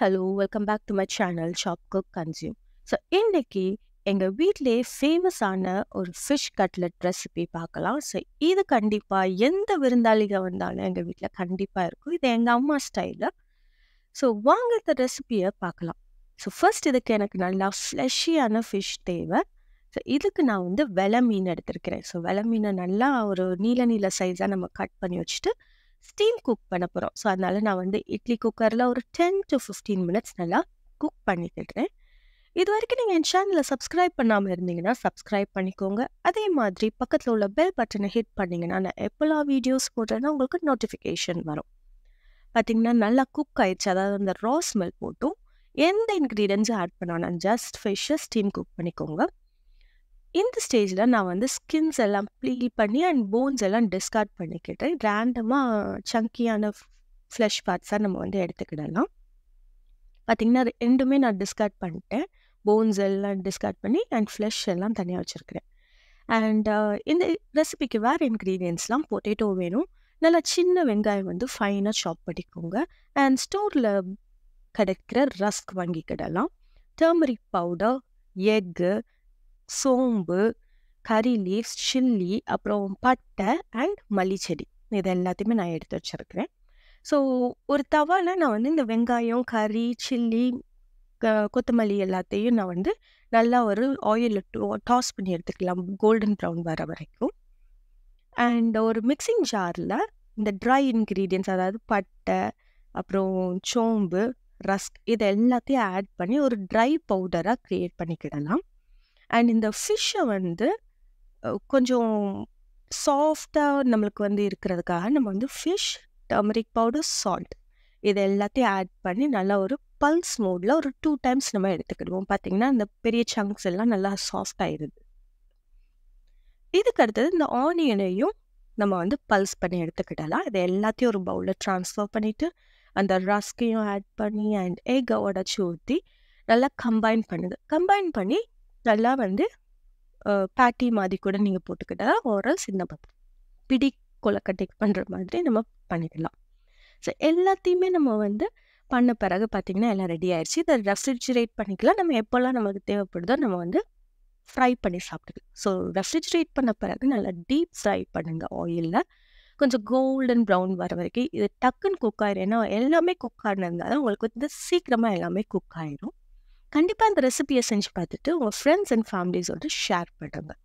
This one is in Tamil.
Hello! Welcome back to my channel shop cook consume. So இன்னைக்கு எங்க வீட்லயே ஃபேமஸான ஒரு ஃபிஷ் கட்லட் ரெசிபி பார்க்கலாம். ஸோ இது கண்டிப்பா எந்த விருந்தாளிக வந்தாலும் எங்க வீட்ல கண்டிப்பா இருக்கும். இது எங்க அம்மா ஸ்டைல்ல. ஸோ வாங்க இந்த ரெசிபிய பார்க்கலாம். ஸோ ஃபர்ஸ்ட் இதுக்கு எனக்கு நல்லா ஃப்ளஷியான ஃபிஷ் தேவை. ஸோ இதுக்கு நான் வந்து வெல மீன் எடுத்திருக்கிறேன். ஸோ வெல மீன நல்லா ஒரு நீள நீள சைஸா நம்ம கட் பண்ணி வச்சுட்டு, ஸ்டீம் குக் பண்ண போறோம். ஸோ அதனால நான் வந்து இட்லி குக்கர்ல ஒரு 10 டூ 15 மினிட்ஸ் நல்லா குக் பண்ணிக்கிடுறேன். இதுவரைக்கும் நீங்க என் சேனல சப்ஸ்கிரைப் பண்ணாம இருந்தீங்கன்னா, சப்ஸ்கிரைப் பண்ணிக்கோங்க. அதே மாதிரி பக்கத்துல உள்ள பெல் பட்டன ஹிட் பண்ணீங்கன்னா, நான் எப்பலாம் வீடியோஸ் போடுறேனோ உங்களுக்கு நோட்டிஃபிகேஷன் வரும். பார்த்தீங்கன்னா, நல்லா குக் ஆயிடுச்சு. அதாவது அந்த ரா ஸ்மெல் போட்டும், எந்த இன்கிரீடியன்ட்ஸும் ஆட் பண்ண வேணாம். ஜஸ்ட் ஃபிஷ்ஷ ஸ்டீம் குக் பண்ணிக்கோங்க. இந்த ஸ்டேஜ்ல நான் வந்து ஸ்கின்ஸ் எல்லாம் பீல் பண்ணி அண்ட் போன்ஸ் எல்லாம் டிஸ்கார்ட் பண்ணிக்கிட்டேன். ரேண்டமா சங்கியான ஃப் ஃப்ளஷ் பார்ட்ஸா நம்ம வந்து எடுத்துக்கிடலாம். பார்த்தீங்கன்னா, 2மே நான் டிஸ்கார்ட் பண்ணிட்டேன். போன்ஸ் எல்லாம் டிஸ்கார்ட் பண்ணி அண்ட் ஃப்ளஷ் எல்லாம் தனியா வச்சிருக்கிறேன். அண்ட் அ இந்த ரெசிபிக்கு வேற இன்கிரீடியன்ட்ஸ்லாம் பொட்டேட்டோ வேணும். நல்லா சின்ன வெங்காயம் வந்து ஃபைனா சாப் பண்ணிக்கோங்க. அண்ட் ஸ்டோர்ல கிடைக்கிற ரஸ்க் வாங்கிக்கிடலாம். டர்மரிக் பவுடர், எக்கு, சோம்பு, கரி லீவ்ஸ், சில்லி, அப்புறம் பட்டை அண்ட் மல்லி செடி. இது எல்லாத்தையுமே நான் எடுத்து வச்சிருக்கிறேன். ஸோ ஒரு தவால நான் வந்து இந்த வெங்காயம், கறி, சில்லி, க கொத்தமல்லி எல்லாத்தையும் நான் வந்து நல்லா ஒரு ஆயில்ல டோ டாஸ் பண்ணி எடுத்துக்கலாம். கோல்டன் ப்ரவுன் வர வரைக்கும். அண்ட் ஒரு மிக்ஸிங் ஜார்ல இந்த ட்ரை இன்கிரீடியன்ட்ஸ் அதாவது பட்டை, அப்புறம் சோம்பு, ரஸ்க் இது எல்லாத்தையும் ஆட் பண்ணி ஒரு ட்ரை பவுடரா கிரியேட் பண்ணிக்கிடலாம். அண்ட் இந்த ஃபிஷ்ஷ வந்து அ கொஞ்சம் சாஃப்ட்டா நம்மளுக்கு வந்து இருக்கிறதுக்காக நம்ம வந்து ஃபிஷ், டர்மரிக் பவுடர், சால்ட் இது எல்லாத்தையும் ஆட் பண்ணி நல்லா ஒரு பல்ஸ் மோட்ல ஒரு 2 டைம்ஸ் நம்ம எடுத்துக்கிடுவோம். பார்த்தீங்கன்னா, அந்த பெரிய சங்க்ஸ் எல்லாம் நல்லா சாஃப்ட் ஆயிருது. இதுக்கு அடுத்தது இந்த ஆனியனையும் நம்ம வந்து பல்ஸ் பண்ணி எடுத்துக்கிடலாம். இது எல்லாத்தையும் ஒரு பவுல்ல ட்ரான்ஸ்ஃபர் பண்ணிட்டு, அந்த ரஸ்கையும் ஆட் பண்ணி அண்ட் எக்க உடைச்சு ஊத்தி நல்லா கம்பைன் பண்ணுது. கம்பைன் பண்ணி நல்லா வந்து அ பேட்டி மாதிரி கூட நீங்க போட்டுக்கிடலாம். ஆர் எல்ஸ் இந்த மாதிரி பிடி கொழுக்கட்டைக்கு பண்ற மாதிரி நம்ம பண்ணிக்கலாம். ஸோ எல்லாத்தையுமே நம்ம வந்து பண்ண பிறகு பார்த்தீங்கன்னா, எல்லாம் ரெடி ஆயிருச்சு. இத ரெஃப்ரிஜரேட் பண்ணிக்கலாம். நம்ம எப்போலாம் நமக்கு தேவைப்படுதோ நம்ம வந்து ஃப்ரை பண்ணி சாப்பிட்டுக்கலாம். ஸோ ரெஃப்ரிஜரேட் பண்ண பிறகு நல்லா டீப் ஃப்ரை பண்ணுங்க ஆயில்ல. கொஞ்சம் கோல்டன் ப்ரவுன் வர வரைக்கும். இது டக்குன்னு குக் ஆயிரும். ஏன்னா எல்லாமே குக் ஆனதுனால உங்களுக்கு வந்து சீக்கிரமா எல்லாமே குக் ஆயிரும். கண்டிப்பா இந்த ரெசிபிய செஞ்சு பார்த்துட்டு உங்க ஃப்ரெண்ட்ஸ் அண்ட் ஃபேமிலிஸோட ஷேர் பண்ணுங்க.